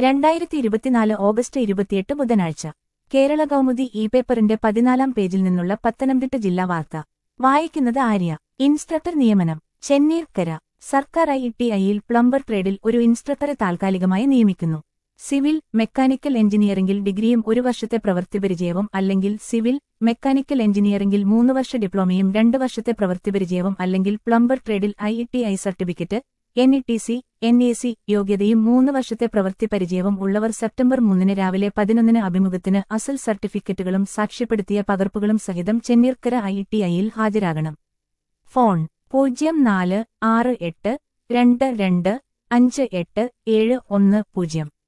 രണ്ടായിരത്തി ഇരുപത്തിനാല് ഓഗസ്റ്റ് ഇരുപത്തിയെട്ട് ബുധനാഴ്ച കേരള കൗമുദി ഇ പേപ്പറിന്റെ പതിനാലാം പേജിൽ നിന്നുള്ള പത്തനംതിട്ട ജില്ലാ വാർത്ത വായിക്കുന്നത് ആര്യ ഇൻസ്ട്രക്ടർ നിയമനം ചെന്നീർക്കര സർക്കാർ ഐ ടി ഐയിൽ പ്ലംബർ ട്രേഡിൽ ഒരു ഇൻസ്ട്രക്ടറെ താൽക്കാലികമായി നിയമിക്കുന്നു സിവിൽ മെക്കാനിക്കൽ എഞ്ചിനീയറിംഗിൽ ഡിഗ്രിയും ഒരു വർഷത്തെ പ്രവൃത്തിപരിചയവും അല്ലെങ്കിൽ സിവിൽ മെക്കാനിക്കൽ എഞ്ചിനീയറിംഗിൽ മൂന്ന് വർഷ ഡിപ്ലോമയും രണ്ട് വർഷത്തെ പ്രവൃത്തിപരിചയവും അല്ലെങ്കിൽ പ്ലംബർ ട്രേഡിൽ I T I certificate N E T C N A C യോഗ്യതയും മൂന്ന് വർഷത്തെ പ്രവൃത്തി പരിചയവും ഉള്ളവർ സെപ്റ്റംബർ മൂന്നിന് രാവിലെ പതിനൊന്നിന് അഭിമുഖത്തിന് അസൽ സർട്ടിഫിക്കറ്റുകളും സാക്ഷ്യപ്പെടുത്തിയ പകർപ്പുകളും സഹിതം ചെന്നീർക്കര ഐ ടി ഐയിൽ ഹാജരാകണം ഫോൺ പൂജ്യം നാല് ആറ് എട്ട് രണ്ട് രണ്ട് അഞ്ച് എട്ട് ഏഴ് ഒന്ന് പൂജ്യം